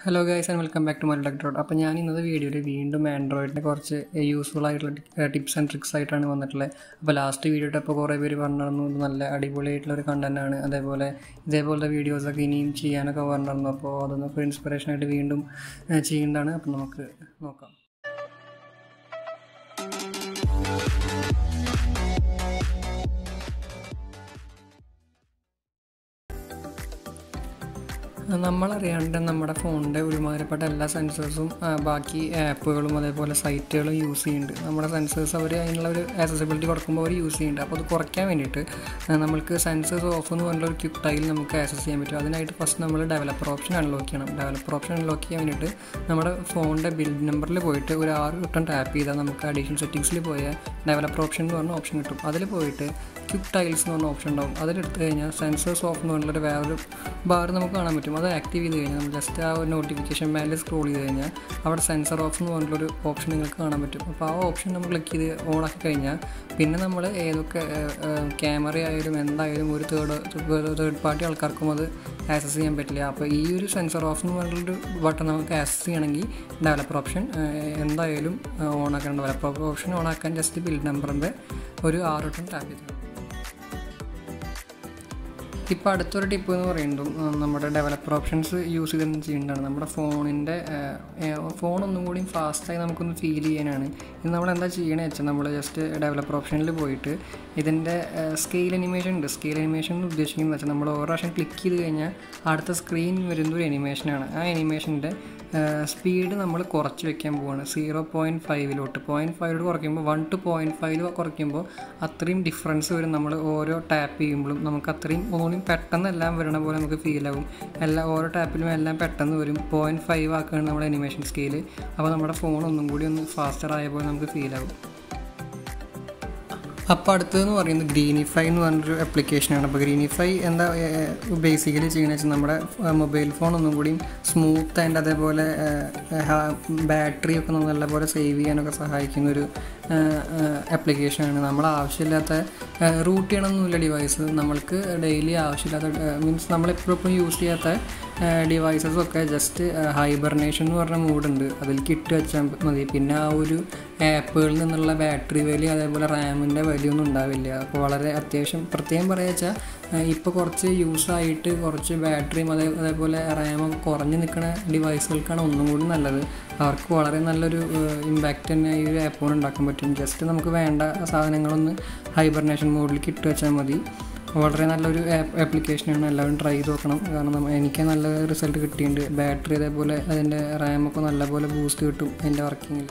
hello guys and welcome back to my tech dot അപ്പോൾ ഞാൻ ഇന്നത്തെ വീഡിയോയിൽ വീണ്ടും ആൻഡ്രോയിഡിൻ്റെ കുറച്ച് യൂസ്ഫുൾ ആയിട്ടുള്ള ടിപ്സ് ആൻഡ് ട്രിക്സ് ആയിട്ടാണ് വന്നിട്ടുള്ളത് അപ്പോൾ ലാസ്റ്റ് വീഡിയോ ഇട്ടപ്പോൾ കുറേ പേര് പറഞ്ഞിരുന്നു ഇത് നല്ല അടിപൊളിയായിട്ടുള്ള ഒരു കണ്ടന്റ് ആണ് അതേപോലെ ഇതേപോലത്തെ വീഡിയോസൊക്കെ ഇനിയും ചെയ്യാനൊക്കെ പറഞ്ഞിരുന്നു അപ്പോൾ അതൊന്നൊക്കെ ഇൻസ്പിറേഷൻ ആയിട്ട് വീണ്ടും ഏഹ്, ചെയ്യുന്നതാണ് അപ്പോൾ നമുക്ക് നോക്കാം നമ്മളറിയാണ്ട് നമ്മുടെ ഫോണിൻ്റെ ഒരുമാതിരിപ്പെട്ട എല്ലാ സെൻസേഴ്സും ബാക്കി ആപ്പുകളും അതേപോലെ സൈറ്റുകളും യൂസ് ചെയ്യുന്നുണ്ട് നമ്മുടെ സെൻസേഴ്സ് അവർ അതിനുള്ള ഒരു ആക്സസിബിലിറ്റി കൊടുക്കുമ്പോൾ അവർ യൂസ് ചെയ്യുന്നുണ്ട് അപ്പോൾ അത് കുറയ്ക്കാൻ വേണ്ടിയിട്ട് ആ, നമ്മൾക്ക് സെൻസേഴ്സ് ഓഫ് എന്ന് പറഞ്ഞ ഒരു ക്വിക്ക് ടൈൽ നമുക്ക് ആക്സസ് ചെയ്യാൻ പറ്റും അതിനായിട്ട് ഫസ്റ്റ് നമ്മൾ ഡെവലപ്പർ ഓപ്ഷൻ അൺലോക്ക് ചെയ്യണം ഡെവലപ്പർ ഓപ്ഷൻ അൺലോക്ക് ചെയ്യാൻ വേണ്ടിയിട്ട് നമ്മുടെ ഫോണിൻ്റെ ബിൽഡ് നമ്പറിൽ പോയിട്ട് ഒരു ആറ് വട്ടം ടാപ്പ് ചെയ്താൽ നമുക്ക് അഡീഷണൽ സെറ്റിങ്സിൽ പോയാൽ ഡെവലപ്പർ ഓപ്ഷൻ എന്ന് പറഞ്ഞ ഓപ്ഷൻ കിട്ടും അതിൽ പോയിട്ട് ക്വിക്ക് ടൈൽസ് എന്ന് പറഞ്ഞ ഓപ്ഷൻ ഉണ്ടാവും അതിലെടുത്ത് കഴിഞ്ഞാൽ സെൻസേഴ്സ് ഓഫ് എന്ന് പറഞ്ഞൊരു വേറൊരു ബാർ നമുക്ക് കാണാൻ പറ്റും അത് ആക്റ്റീവ് ചെയ്ത് കഴിഞ്ഞാൽ നമ്മൾ ജസ്റ്റ് ആ ഒരു നോട്ടിഫിക്കേഷൻ മേലെ സ്ക്രോൾ ചെയ്ത് കഴിഞ്ഞാൽ അവിടെ സെൻസർ ഓഫ് എന്ന് പറഞ്ഞിട്ടൊരു ഓപ്ഷൻ നിങ്ങൾക്ക് കാണാൻ പറ്റും അപ്പോൾ ആ ഓപ്ഷൻ നമ്മൾ ക്ലിക്ക് ചെയ്ത് ഓൺ ആക്കി കഴിഞ്ഞാൽ പിന്നെ നമ്മൾ ഏതൊക്കെ ക്യാമറ ആയാലും എന്തായാലും ഒരു തേർഡ് തേർഡ് പാർട്ടി ആൾക്കാർക്കും അത് ആക്സസ് ചെയ്യാൻ പറ്റില്ല അപ്പോൾ ഈ ഒരു സെൻസർ ഓഫ് എന്ന് പറഞ്ഞിട്ടൊരു ബട്ടൺ നമുക്ക് ആക്സസ് ചെയ്യണമെങ്കിൽ ഡെവലപ്പർ ഓപ്ഷൻ എന്തായാലും ഓൺ ആക്കണം ഡെവലപ്പർ ഓപ്ഷൻ ഓൺ ആക്കാൻ ജസ്റ്റ് ബിൽഡ് നമ്പറിൻ്റെ ഒരു ആറ് വട്ടം ടാപ്പ് ചെയ്ത് ഇപ്പോൾ അടുത്തൊരു ടിപ്പ് എന്ന് പറയുന്നതും ആ, നമ്മുടെ ഡെവലപ്പർ ഓപ്ഷൻസ് യൂസ് ചെയ്ത് ചെയ്യേണ്ടതാണ് നമ്മുടെ ഫോണിൻ്റെ ഫോൺ ഒന്നും കൂടി ഫാസ്റ്റായി നമുക്കൊന്ന് ഫീൽ ചെയ്യാനാണ് ഇത് നമ്മൾ എന്താ ചെയ്യണമെന്ന് വെച്ചാൽ നമ്മൾ ജസ്റ്റ് ഡെവലപ്പർ ഓപ്ഷനിൽ പോയിട്ട് ഇതിൻ്റെ സ്കെയിൽ അനിമേഷൻ ഉണ്ട് സ്കെയിൽ അനിമേഷൻ എന്ന് ഉദ്ദേശിക്കുന്നത് വെച്ചാൽ നമ്മൾ ഓരോ പ്രാവശ്യം ക്ലിക്ക് ചെയ്ത് കഴിഞ്ഞാൽ അടുത്ത സ്ക്രീൻ വരുന്ന ഒരു അനിമേഷനാണ് ആ അനിമേഷൻ്റെ സ്പീഡ് നമ്മൾ കുറച്ച് വെക്കാൻ പോവാണ് സീറോ പോയിൻറ്റ് ഫൈവിലോട്ട് പോയിൻറ്റ് ഫൈവിലോട്ട് കുറയ്ക്കുമ്പോൾ വൺ ടു പോയിൻറ്റ് ഫൈവ് കുറയ്ക്കുമ്പോൾ അത്രയും ഡിഫറൻസ് വരും നമ്മൾ ഓരോ ടാപ്പ് ചെയ്യുമ്പോഴും നമുക്ക് അത്രയും ഒന്നുകൂടി പെട്ടെന്ന് എല്ലാം വരണ പോലെ നമുക്ക് ഫീൽ ആകും എല്ലാ ഓരോ ടാപ്പിലും എല്ലാം പെട്ടെന്ന് വരും പോയിൻറ്റ് ഫൈവ് ആക്കുകയാണ് നമ്മുടെ അനിമേഷൻ സ്കെയിൽ അപ്പോൾ നമ്മുടെ ഫോൺ ഒന്നും കൂടി ഒന്ന് ഫാസ്റ്റർ ആയ പോലെ നമുക്ക് ഫീൽ ആകും അപ്പോൾ അടുത്തതെന്ന് പറയുന്നത് ഗ്രീനിഫൈ എന്ന് പറഞ്ഞൊരു ആപ്ലിക്കേഷനാണ് അപ്പോൾ ഗ്രീനിഫൈ എന്താ ബേസിക്കലി ചെയ്യുന്നത് വെച്ചാൽ നമ്മുടെ മൊബൈൽ ഫോൺ ഒന്നും കൂടി സ്മൂത്ത് ആൻഡ് അതേപോലെ ബാറ്ററി ഒക്കെ നമുക്ക് നല്ലപോലെ സേവ് ചെയ്യാനൊക്കെ സഹായിക്കുന്ന ഒരു ആപ്ലിക്കേഷനാണ് നമ്മൾ ആവശ്യമില്ലാത്ത റൂട്ട് ചെയ്യണമെന്നില്ല ഡിവൈസ് നമ്മൾക്ക് ഡെയിലി ആവശ്യമില്ലാത്ത മീൻസ് നമ്മളെപ്പോഴും യൂസ് ചെയ്യാത്ത ഡിവൈസസ് ഒക്കെ ജസ്റ്റ് ഹൈബർനേഷൻ എന്ന് പറഞ്ഞ മൂഡുണ്ട് അതിലേക്ക് ഇട്ട് വെച്ചാൽ മതി പിന്നെ ആ ഒരു ആപ്പുകളിൽ നിന്നുള്ള ബാറ്ററി വലി അതേപോലെ റാമിൻ്റെ വലിയൊന്നും ഉണ്ടാവില്ല അപ്പോൾ വളരെ അത്യാവശ്യം പ്രത്യേകം പറയുക വെച്ചാൽ ഇപ്പോൾ കുറച്ച് യൂസ് ആയിട്ട് കുറച്ച് ബാറ്ററിയും അതേ അതേപോലെ റാമൊക്കെ കുറഞ്ഞ് നിൽക്കുന്ന ഡിവൈസുകൾക്കാണ് ഒന്നും കൂടി നല്ലത് അവർക്ക് വളരെ നല്ലൊരു ഇമ്പാക്റ്റ് തന്നെ ഈ ഒരു ആപ്പ് കൊണ്ട് ഉണ്ടാക്കാൻ പറ്റും ജസ്റ്റ് നമുക്ക് വേണ്ട സാധനങ്ങളൊന്ന് ഹൈബർനേഷൻ മോഡിലേക്ക് ഇട്ട് വെച്ചാൽ മതി വളരെ നല്ലൊരു ആപ്പ് ആപ്ലിക്കേഷനാണ് എല്ലാവരും ട്രൈ ചെയ്ത് നോക്കണം കാരണം നമ്മ- എനിക്ക് നല്ല റിസൾട്ട് കിട്ടിയിട്ടുണ്ട് ബാറ്ററി അതേപോലെ അതിൻ്റെ റാമൊക്കെ നല്ലപോലെ ബൂസ്റ്റ് കിട്ടും അതിൻ്റെ വർക്കിങ്ങിൽ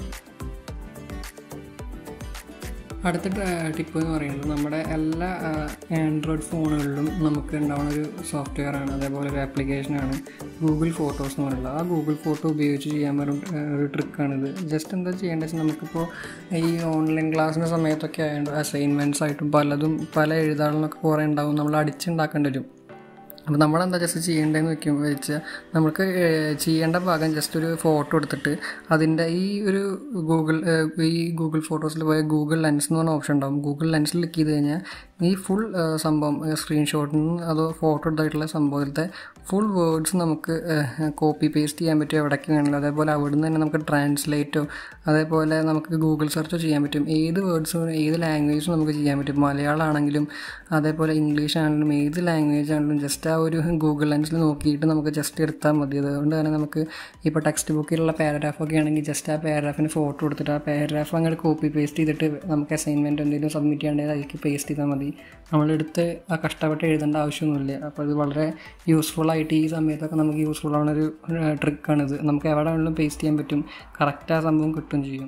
അടുത്ത ടിപ്പ് എന്ന് പറയുന്നത് നമ്മുടെ എല്ലാ ആൻഡ്രോയിഡ് ഫോണുകളിലും നമുക്ക് ഉണ്ടാവുന്ന ഒരു സോഫ്റ്റ്വെയർ ആണ് അതേപോലെ ഒരു ആപ്ലിക്കേഷനാണ് ഗൂഗിൾ ഫോട്ടോസ് എന്ന് പറയുന്നത് ആ ഗൂഗിൾ ഫോട്ടോ ഉപയോഗിച്ച് ചെയ്യാൻ പറ്റുന്ന ഏഹ്, ഒരു ട്രിക്കാണിത് ജസ്റ്റ് എന്താ ചെയ്യേണ്ടത് വെച്ചാൽ നമുക്കിപ്പോൾ ഈ ഓൺലൈൻ ക്ലാസ്സിൻ്റെ സമയത്തൊക്കെ ആയതുകൊണ്ട് അസൈൻമെൻറ്റ്സ് ആയിട്ടും പലതും പല എഴുതാളൊക്കെ കുറേ ഉണ്ടാവും നമ്മൾ അടിച്ചുണ്ടാക്കേണ്ടി വരും അപ്പോൾ നമ്മളെന്താ ജസ്റ്റ് ചെയ്യേണ്ടതെന്ന് വെക്കുമ്പോൾ വെച്ചാൽ നമുക്ക് ഏഹ്, ചെയ്യേണ്ട ഭാഗം ജസ്റ്റ് ഒരു ഫോട്ടോ എടുത്തിട്ട് അതിൻ്റെ ഈ ഒരു ഗൂഗിൾ ഏഹ്, ഈ ഗൂഗിൾ ഫോട്ടോസിൽ പോയ ഗൂഗിൾ ലെൻസ് എന്ന് പറഞ്ഞ ഓപ്ഷൻ ഉണ്ടാവും ഗൂഗിൾ ലെൻസിൽ ക്ലിക്ക് ചെയ്ത് കഴിഞ്ഞാൽ ഈ ഫുൾ സംഭവം സ്ക്രീൻഷോട്ടിൽ നിന്ന് അതോ ഫോട്ടോ എടുത്തായിട്ടുള്ള സംഭവത്തിലത്തെ ഫുൾ വേർഡ്സ് നമുക്ക് കോപ്പി പേസ്റ്റ് ചെയ്യാൻ പറ്റും എവിടേക്ക് വേണമെങ്കിലും അതേപോലെ അവിടെ നിന്ന് തന്നെ നമുക്ക് ട്രാൻസ്ലേറ്റോ അതേപോലെ നമുക്ക് ഗൂഗിൾ സെർച്ചോ ചെയ്യാൻ പറ്റും ഏത് വേർഡ്സും ഏത് ലാംഗ്വേജും നമുക്ക് ചെയ്യാൻ പറ്റും മലയാളം ആണെങ്കിലും അതേപോലെ ഇംഗ്ലീഷ് ആണെങ്കിലും ഏത് ലാംഗ്വേജ് ആണെങ്കിലും ജസ്റ്റ് ആ ഒരു ഗൂഗിൾ ലെൻസിൽ നോക്കിയിട്ട് നമുക്ക് ജസ്റ്റ് എടുത്താൽ മതി അതുകൊണ്ട് തന്നെ നമുക്ക് ഇപ്പോൾ ടെക്സ്റ്റ് ബുക്കിലുള്ള പാരഗ്രാഫൊക്കെ ആണെങ്കിൽ ജസ്റ്റ് ആ പാരഗ്രാഫിന് ഫോട്ടോ എടുത്തിട്ട് ആ പാരഗ്രാഫ് അങ്ങോട്ട് കോപ്പി പേസ്റ്റ് ചെയ്തിട്ട് നമുക്ക് അസൈൻമെൻറ്റ് എന്തെങ്കിലും സബ്മിറ്റ് ചെയ്യേണ്ടത് അതിലേക്ക് പേസ്റ്റ് ചെയ്താൽ മതി നമ്മളെടുത്ത് ആ കഷ്ടപ്പെട്ട് എഴുതേണ്ട ആവശ്യമൊന്നുമില്ല അപ്പോൾ ഇത് വളരെ യൂസ്ഫുൾ ആയിട്ട് ഈ സമയത്തൊക്കെ നമുക്ക് യൂസ്ഫുൾ ആവുന്ന ഒരു ട്രിക്കാണിത് നമുക്ക് എവിടെ വേണമെങ്കിലും പേസ്റ്റ് ചെയ്യാൻ പറ്റും കറക്റ്റ് ആ സംഭവം കിട്ടും ചെയ്യും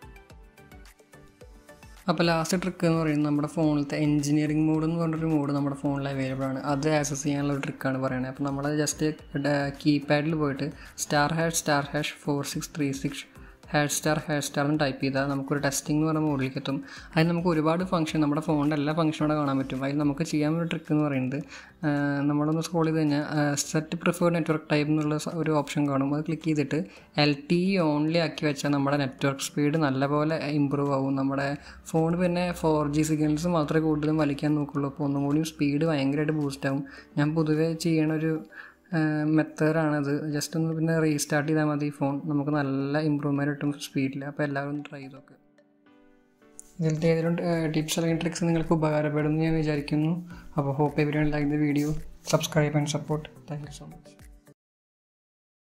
അപ്പോൾ ലാസ്റ്റ് ട്രിക്ക് എന്ന് പറയുന്നത് നമ്മുടെ ഫോണിലത്തെ എഞ്ചിനീയറിംഗ് മോഡ് എന്ന് പറഞ്ഞൊരു മോഡ് നമ്മുടെ ഫോണിൽ അവൈലബിൾ ആണ് അത് ആക്സസ് ചെയ്യാനുള്ള ഒരു ട്രിക്കാണ് പറയുന്നത് അപ്പോൾ നമ്മൾ ജസ്റ്റ് കീപാഡിൽ പോയിട്ട് star hash star hash four six three six hash star hash star എന്ന് ടൈപ്പ് ചെയ്താൽ നമുക്കൊരു ടെസ്റ്റിംഗ് എന്ന് പറഞ്ഞ മോഡിലേക്ക് എത്തും അതിൽ നമുക്ക് ഒരുപാട് ഫംഗ്ഷൻ നമ്മുടെ ഫോണിൻ്റെ എല്ലാ ഫംഗ്ഷനോടെ കാണാൻ പറ്റും അതിൽ നമുക്ക് ചെയ്യാൻ ഒരു ട്രിക്ക് എന്ന് പറയുന്നത് ആ, നമ്മളൊന്ന് സ്ക്രോൾ ചെയ്ത് കഴിഞ്ഞാൽ സെറ്റ് പ്രിഫേർഡ് നെറ്റ്വർക്ക് ടൈപ്പ് എന്നുള്ള സ- ഒരു ഓപ്ഷൻ കാണും അത് ക്ലിക്ക് ചെയ്തിട്ട് എൽ ടി ഇ ഓൺലി ആക്കി വെച്ചാൽ നമ്മുടെ നെറ്റ്വർക്ക് സ്പീഡ് നല്ലപോലെ ഇമ്പ്രൂവ് ആവും നമ്മുടെ ഫോൺ പിന്നെ ഫോർ ജി സിഗ്നൽസ് മാത്രമേ കൂടുതലും വലിക്കാൻ നോക്കുള്ളൂ അപ്പോൾ ഒന്നും കൂടി സ്പീഡ് ഭയങ്കരമായിട്ട് ബൂസ്റ്റ് ആവും ഞാൻ പൊതുവേ ചെയ്യണ ഒരു മെത്തേഡാണത് ജസ്റ്റ് ഒന്ന് പിന്നെ റീസ്റ്റാർട്ട് ചെയ്താൽ മതി ഫോൺ നമുക്ക് നല്ല ഇമ്പ്രൂവ്മെൻറ്റ് കിട്ടും സ്പീഡിൽ അപ്പോൾ എല്ലാവരും ഒന്ന് ട്രൈ ചെയ്ത് നോക്കുക ഇതിലത്തെ ഏതെങ്കിലും ടിപ്സ് അല്ലെങ്കിൽ ട്രിക്സ് നിങ്ങൾക്ക് ഉപകാരപ്പെടുമെന്ന് ഞാൻ വിചാരിക്കുന്നു അപ്പോൾ hope every like the video subscribe and support thank you so much